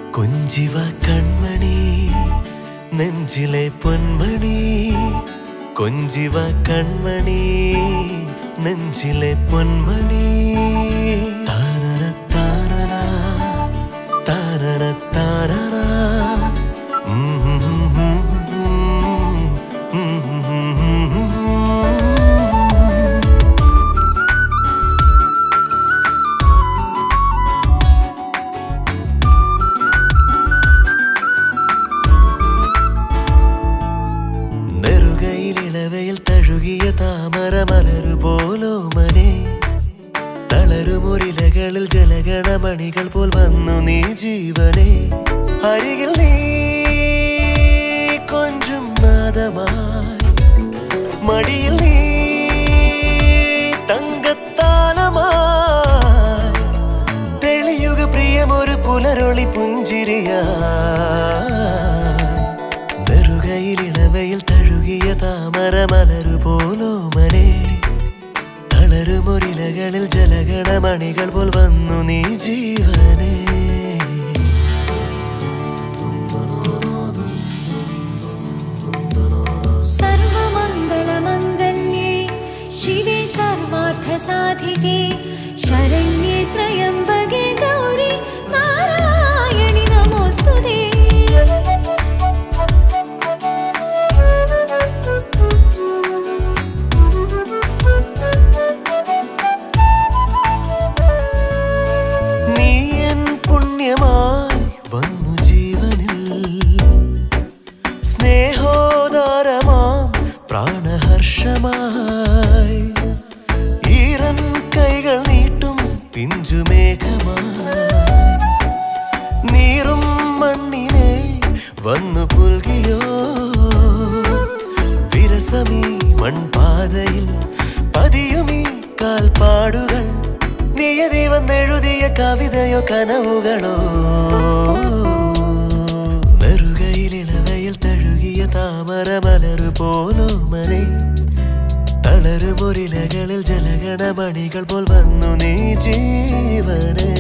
കൊഞ്ചിവ കൺമണി നെഞ്ചിലെ പൊന്മണി കൊഞ്ചിവ കൺമണി നെഞ്ചിലെ പൊന്മണി താനന താനന താനന താനന ഉം ഉം ഉം ഉം ഉം ഉം നെറുകയിലിളവയിൽ തഴുകിയ താമര മലരു പോലോ മനെ തളരുമൊരിലകളിൽ ജലഗണമണികൾ പോൽ വന്നു നീ ജീവനെ അരികിൽ നീ കൊഞ്ചും നാദമായി മടിയിൽ നീ തങ്കത്താലമായി തെളിയുക പ്രിയമൊരു പുലരൊളി പുഞ്ചിരിയാ നെറുകയിലിളവയിൽ തഴുകിയ താമര മലരു പോലോ മനെ തളരുമൊരിലകളിൽ ജലഗണമണികൾ പോൽ വന്നു നീ ജീവനെ सर्वमङ्गलमङ्गल्ये शिवे सर्वार्थसाधिके शरण्ये त्र्यम्बके गौरि नारायणि नमोऽस्तु ते നീ എൻ പുണ്യമായി വന്നു ജീവനിൽ സ്നേഹോദാരമാം പ്രാണഹർഷമായി ഈറൻ കൈകൾ നീട്ടും പിഞ്ചുമേഘമായി നീറും മണ്ണിനെ വന്നു പുൽകിയോ വിരസമീ മൺപാതയിൽ പതിയുമീ കാൽപ്പാടുകൾ നിയതി വന്നെഴുതിയ കവിതയോ കനവുകളോ നെറുകയിലിളവയിൽ തഴുകിയ താമര മലരു പോലോ മനെ തളരുമൊരിലകളിൽ ജലഗണമണികൾ പോൽ വന്നു നീ ജീവനെ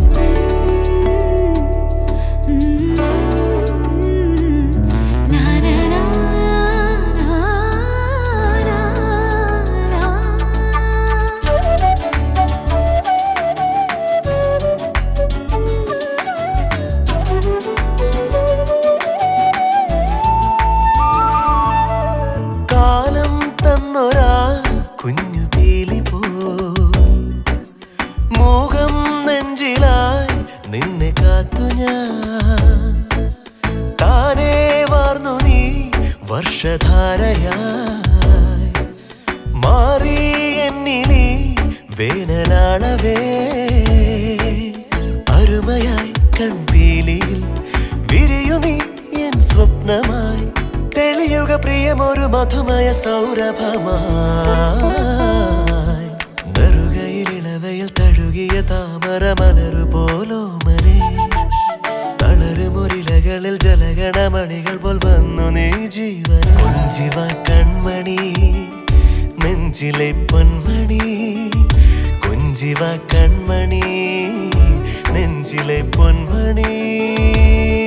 കാലം തന്നൊരാ കുഞ്ഞു പീലി പോ മൂകം നെഞ്ചിലായി നിന്നെ കാത്തു ഞാൻ താനേ വാർന്നു നീ വർഷധാരയായി മാറി എന്നിനി വേനലാളവേ അരുമയായി കൺപീലിയിൽ വിരിയു നീ എൻ സ്വപ്നമായി തെളിയുക പ്രിയമൊരു മധുമയ സൗരഭമായി നെറുകയിലിളവയിൽ തഴുകിയ താമര മലരു പോലോ മനെ തളരുമൊരിലകളിൽ ജലഗണമണികൾ പോൽ വന്നു നീ ജീവൻ കൊഞ്ചിവ കൺമണി നെഞ്ചിലെ പൊന്മണി കൊഞ്ചിവ കൺമണി നെഞ്ചിലെ പൊന്മണി